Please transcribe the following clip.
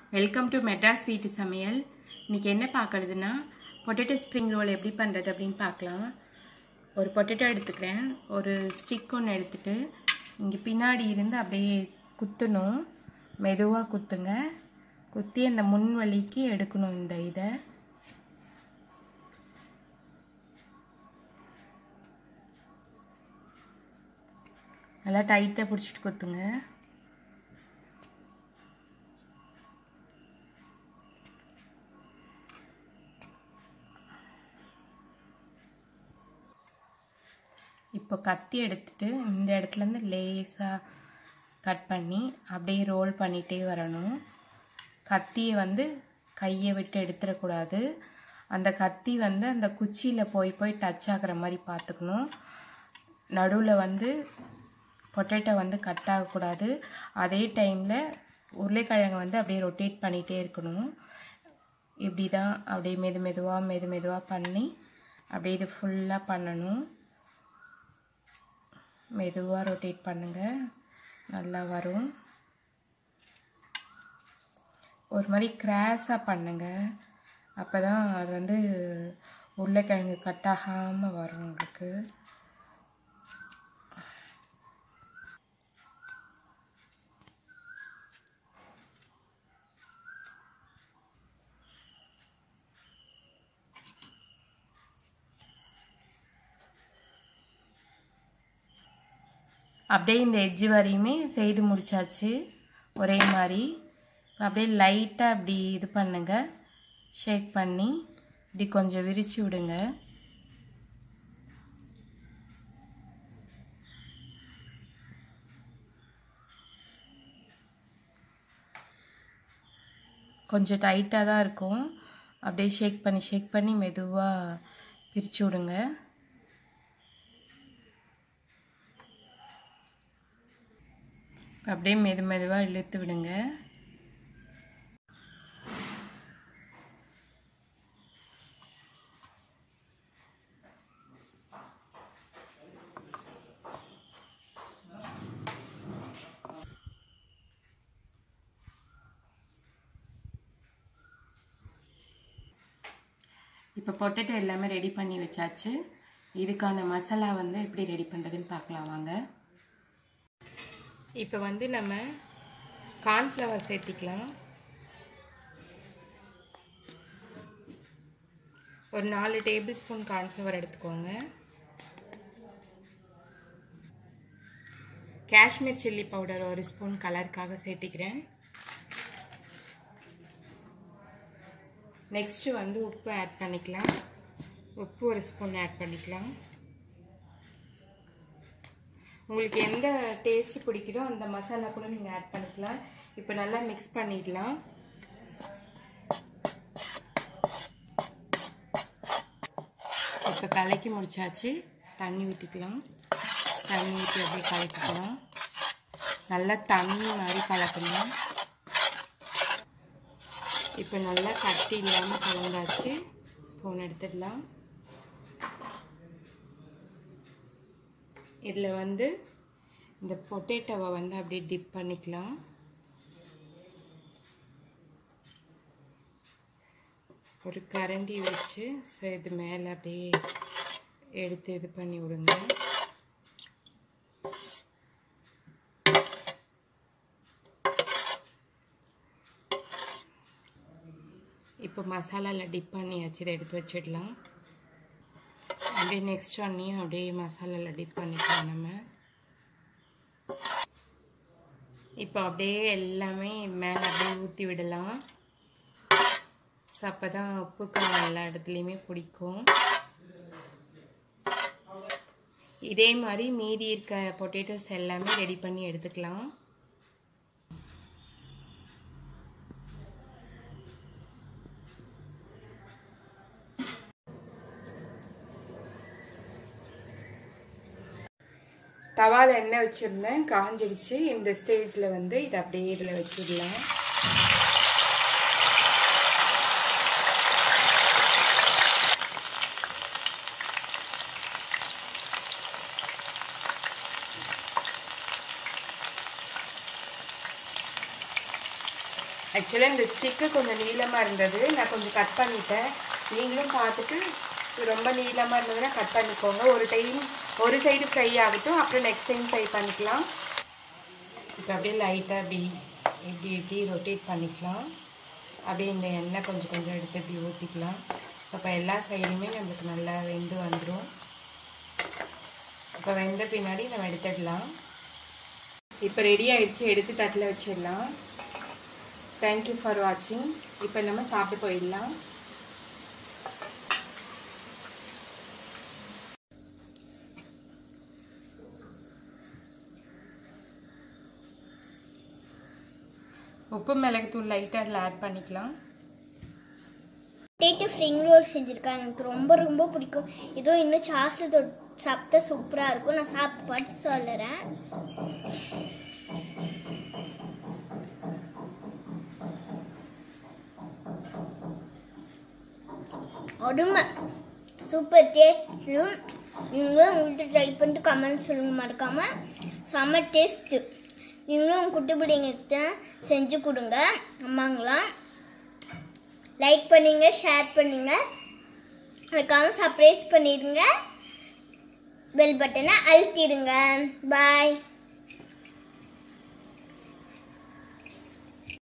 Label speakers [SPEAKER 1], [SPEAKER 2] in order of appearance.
[SPEAKER 1] welcome to Madras வீட்டு சமையல் இன்னைக்கு என்ன பார்க்கறதுன்னா பொட்டேட்டோ ஸ்ப்ரிங் ரோல் எப்படி பண்ணுறது அப்படின்னு பார்க்கலாம் ஒரு பொட்டேட்டோ எடுத்துக்கிறேன் ஒரு ஸ்டிக் ஒன்று எடுத்துட்டு இங்கே பின்னாடி இருந்து அப்படியே குத்தணும் மெதுவாக குத்துங்க குத்தி அந்த முன் வலிக்கு எடுக்கணும் இந்த இதை நல்லா டைட்டாக பிடிச்சிட்டு குத்துங்க இப்போ கத்தி எடுத்துட்டு இந்த இடத்துலேருந்து லேஸாக கட் பண்ணி அப்படியே ரோல் பண்ணிகிட்டே வரணும் கத்தியை வந்து கையை விட்டு எடுத்துடக்கூடாது அந்த கத்தி வந்து அந்த குச்சியில் போய் போய் டச் ஆகிற மாதிரி பார்த்துக்கணும் நடுவில் வந்து பொட்டேட்டோ வந்து கட் ஆகக்கூடாது அதே டைமில் உருளைக்கிழங்கு வந்து அப்படியே ரொட்டேட் பண்ணிகிட்டே இருக்கணும் இப்படி தான் அப்படியே மெது மெதுவாக மெது மெதுவாக பண்ணி அப்படியே இது ஃபுல்லாக பண்ணணும் மெதுவாக ரொட்டேட் பண்ணுங்கள் நல்லா வரும் ஒரு மாதிரி கிராஸாக பண்ணுங்கள் அப்போ தான் அது வந்து உருளைக்கிழங்கு கட் ஆகாமல் வரும் உங்களுக்கு அப்படியே இந்த எட்ஜு வரையுமே செய்து முடிச்சாச்சு ஒரே மாதிரி அப்படியே லைட்டாக அப்படி இது பண்ணுங்க ஷேக் பண்ணி இப்படி கொஞ்சம் விரித்து விடுங்க கொஞ்சம் டைட்டாக தான் இருக்கும் அப்படியே ஷேக் பண்ணி ஷேக் பண்ணி மெதுவாக பிரித்து விடுங்க அப்படியே மெது மெதுவாக இழுத்து விடுங்க இப்போ பொட்டேட்டோ எல்லாமே ரெடி பண்ணி வச்சாச்சு இதுக்கான மசாலா வந்து எப்படி ரெடி பண்ணுறதுன்னு பார்க்கலாம் வாங்க இப்போ வந்து நம்ம கார்ன்ஃப்ளவர் சேர்த்திக்கலாம் ஒரு நாலு டேபிள் ஸ்பூன் கார்ன்ஃப்ளவர் எடுத்துக்கோங்க காஷ்மீர் சில்லி பவுடர் ஒரு ஸ்பூன் கலருக்காக சேர்த்திக்கிறேன் நெக்ஸ்ட்டு வந்து உப்பு ஆட் பண்ணிக்கலாம் உப்பு ஒரு ஸ்பூன் ஆட் பண்ணிக்கலாம் உங்களுக்கு எந்த டேஸ்ட் பிடிக்குதோ அந்த மசாலா கூட நீங்கள் ஆட் பண்ணிக்கலாம் இப்போ நல்லா மிக்ஸ் பண்ணிடலாம் இப்போ கலக்கி முடிச்சாச்சு தண்ணி ஊற்றிக்கலாம் தண்ணி ஊற்றி அப்படியே கலக்கிக்கலாம் நல்லா தண்ணி மாதிரி கலக்கணும் இப்போ நல்லா கட்டி இல்லாமல் கலந்தாச்சு ஸ்பூன் எடுத்துடலாம் இதில் வந்து இந்த பொட்டேட்டோவை வந்து அப்படியே டிப் பண்ணிக்கலாம் ஒரு கரண்டி வச்சு ஸோ இது மேலே அப்படியே எடுத்து இது பண்ணி விடுங்க இப்போ மசாலாவில் டிப் பண்ணியாச்சு இதை எடுத்து வச்சிடலாம் அப்படியே நெக்ஸ்ட் ஒன்னையும் அப்படியே மசாலாவில் டிப் பண்ணிக்கலாம் நம்ம இப்போ அப்படியே எல்லாமே மேலே அப்படியே ஊற்றி விடலாம் ஸோ அப்போ தான் உப்பு காரம் எல்லா இடத்துலையுமே பிடிக்கும் இதே மாதிரி மீதி இருக்க பொட்டேட்டோஸ் எல்லாமே ரெடி பண்ணி எடுத்துக்கலாம் தவாவில் எண்ணெய் வச்சுருந்தேன் காஞ்சிடுச்சு இந்த ஸ்டேஜில் வந்து இதை அப்படியே இதில் வச்சிடலாம் ஆக்சுவலாக இந்த ஸ்டிக்கு கொஞ்சம் நீளமாக இருந்தது நான் கொஞ்சம் கட் பண்ணிட்டேன் நீங்களும் பார்த்துட்டு ரொம்ப நீளமாக இருந்ததுன்னா கட் பண்ணிக்கோங்க ஒரு டைம் ஒரு சைடு ஃப்ரை ஆகட்டும் அப்புறம் நெக்ஸ்ட் டைம் ஃப்ரை பண்ணிக்கலாம் இப்போ அப்படியே லைட்டாக இப்படி இப்படி இப்படி ரொட்டேட் பண்ணிக்கலாம் அப்படியே இந்த எண்ணெய் கொஞ்சம் கொஞ்சம் எடுத்து இப்படி ஊற்றிக்கலாம் ஸோ அப்போ எல்லா சைடுமே நம்மளுக்கு நல்லா வெந்து வந்துடும் இப்போ வெந்த பின்னாடி நம்ம எடுத்துடலாம் இப்போ ரெடி ஆயிடுச்சு எடுத்து தட்டில் வச்சிடலாம் தேங்க்யூ ஃபார் வாட்சிங் இப்போ நம்ம சாப்பிட்டு போயிடலாம் உப்பு மிளகுத்தூள் லைட்டாக அதில் ஆட் பண்ணிக்கலாம்
[SPEAKER 2] டேட்டு ஸ்ப்ரிங் ரோல் செஞ்சுருக்காங்க எனக்கு ரொம்ப ரொம்ப பிடிக்கும் இதோ இன்னும் சாஸில் தொட் சாப்பிட்டா சூப்பராக இருக்கும் நான் சாப்பிட்டு பார்த்து சொல்லுறேன் அருமை சூப்பர் டேஸ்ட்டும் நீங்களும் உங்கள்கிட்ட ட்ரை பண்ணிட்டு கமெண்ட் சொல்லுங்க மறக்காம செம்ம டேஸ்ட்டு நீங்களும் உங்கள் குட்டி பிள்ளைங்கிட்ட செஞ்சு கொடுங்க அம்மாங்களாம் லைக் பண்ணுங்க ஷேர் பண்ணுங்க மறக்காம சர்ப்ரைஸ் பண்ணிடுங்க பெல் பட்டனை அழுத்திடுங்க பாய்